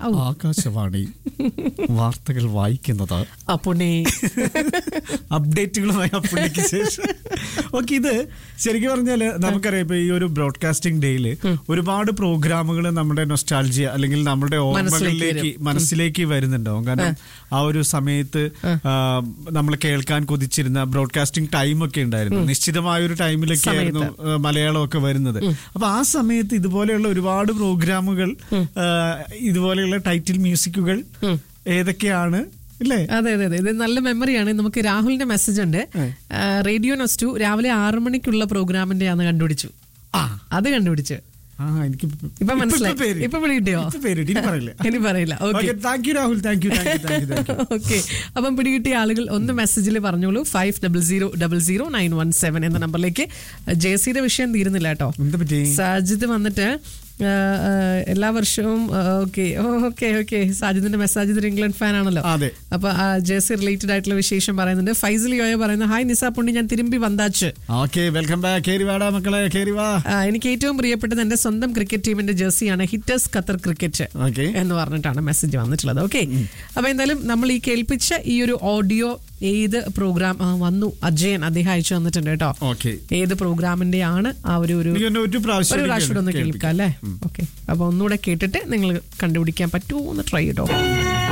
ആകാശവാണി വാർത്തകൾ വായിക്കുന്നത് അപ്പുണ്ണി അപ്ഡേറ്റുകളുമായി അപ്പുണ്ണിക്ക് ശേഷം ഓക്കെ ഇത് ശരിക്കും പറഞ്ഞാല് നമുക്കറിയാം ഇപ്പൊ ഈ ഒരു ബ്രോഡ്കാസ്റ്റിംഗ് ഡേയില് ഒരുപാട് പ്രോഗ്രാമുകൾ നമ്മുടെ നൊസ്റ്റാൾജിയ അല്ലെങ്കിൽ നമ്മുടെ ഓർമ്മകളിലേക്ക് മനസ്സിലേക്ക് വരുന്നുണ്ടാവും കാരണം ആ ഒരു സമയത്ത് നമ്മൾ കേൾക്കാൻ കൊതിച്ചിരുന്ന ബ്രോഡ്കാസ്റ്റിംഗ് ടൈം ഒക്കെ ഉണ്ടായിരുന്നു നിശ്ചിതമായ ഒരു ടൈമിലൊക്കെ ആയിരുന്നു ആ, മലയാളമൊക്കെ വരുന്നത് അപ്പൊ ആ സമയത്ത് ഇതുപോലെയുള്ള ഒരുപാട് പ്രോഗ്രാമുകൾ ആ, ഇതുപോലെയുള്ള ടൈറ്റിൽ മ്യൂസിക്കുകൾ ഏതൊക്കെയാണ് ഇല്ലേ അതെ അതെ അതെ ഇത് നല്ല മെമ്മറിയാണ് നമുക്ക് രാഹുലിന്റെ മെസ്സേജ് ഉണ്ട് ആ, റേഡിയോ നൊസ്റ്റു രാവിലെ ആറു മണിക്കുള്ള പ്രോഗ്രാമിന്റെ ആണ് കണ്ടുപിടിച്ചു ആ അത് കണ്ടുപിടിച്ചു ആ എനിക്ക് ഇപ്പൊ മനസ്സിലായി പേര്. ഇപ്പൊ പിടികിട്ടിയോ ഇപ്പൊ പേര് ഇനി പറയില്ല ഇനി പറയില്ല okay thank you Rahul thank you thank you thank you thank you okay അപ്പം പിടികിട്ടിയ ആളുകൾ ഒന്ന് മെസ്സേജിൽ പറഞ്ഞോളൂ five double zero double zero nine one seven എന്ന നമ്പറിലേക്ക് ജെസിയുടെ വിഷയം തീരുന്നില്ല കേട്ടോ എന്താ പറ്റി സാജിദ് വന്നിട്ട് ആ, ആ, എല്ലാ വർഷവും ഓക്കെ ഓക്കെ ഓക്കെ സാജിദിന്റെ മെസ്സാജിദ് ഒരു ഇംഗ്ലണ്ട് ഫാൻ ആണല്ലോ അതെ അപ്പൊ ആ ജേഴ്സി റിലേറ്റഡ് ആയിട്ടുള്ള വിശേഷം പറയുന്നുണ്ട് ഫൈസൽ യോയ പറയുന്ന ഹായ് നിസാ പുണ്ണി ഞാൻ തിരുമ്പി വந்தாച്ച് ഓക്കെ വെൽക്കം ബാക്ക് കേറി വാടാ മക്കളെ കേറി വാ ആ, എനിക്ക് ഏറ്റവും പ്രിയപ്പെട്ടത് എന്റെ സ്വന്തം ക്രിക്കറ്റ് ടീമിന്റെ ജേഴ്സിയാണ് ഹിറ്റേഴ്സ് ഖത്തർ ക്രിക്കറ്റ് ഓക്കെ എന്ന് പറഞ്ഞിട്ടാണ് മെസ്സേജ് വന്നിട്ടുള്ളത് ഓക്കെ അപ്പൊ എന്തായാലും നമ്മൾ ഈ കേൾപ്പിച്ച ഈ ഒരു ഓഡിയോ ഏത് പ്രോഗ്രാം ആ, വന്നു അജയൻ അദ്ദേഹം അയച്ചു തന്നിട്ടുണ്ട് കേട്ടോ ഓക്കെ ഏത് പ്രോഗ്രാമിന്റെ ആണ് ആ ഒരു ഒരു എനിക്ക് തോന്നുന്നു ഒരു പ്രാവശ്യം ഒരു കൂടി പ്രാവശ്യം ഒന്ന് കേൾപ്പിക്കാം. കേൾക്കാം അല്ലേ ഓക്കെ അപ്പൊ ഒന്നുകൂടെ കേട്ടിട്ട് നിങ്ങൾ കണ്ടുപിടിക്കാൻ പറ്റുമോ എന്ന് ട്രൈ ചെയ്തോ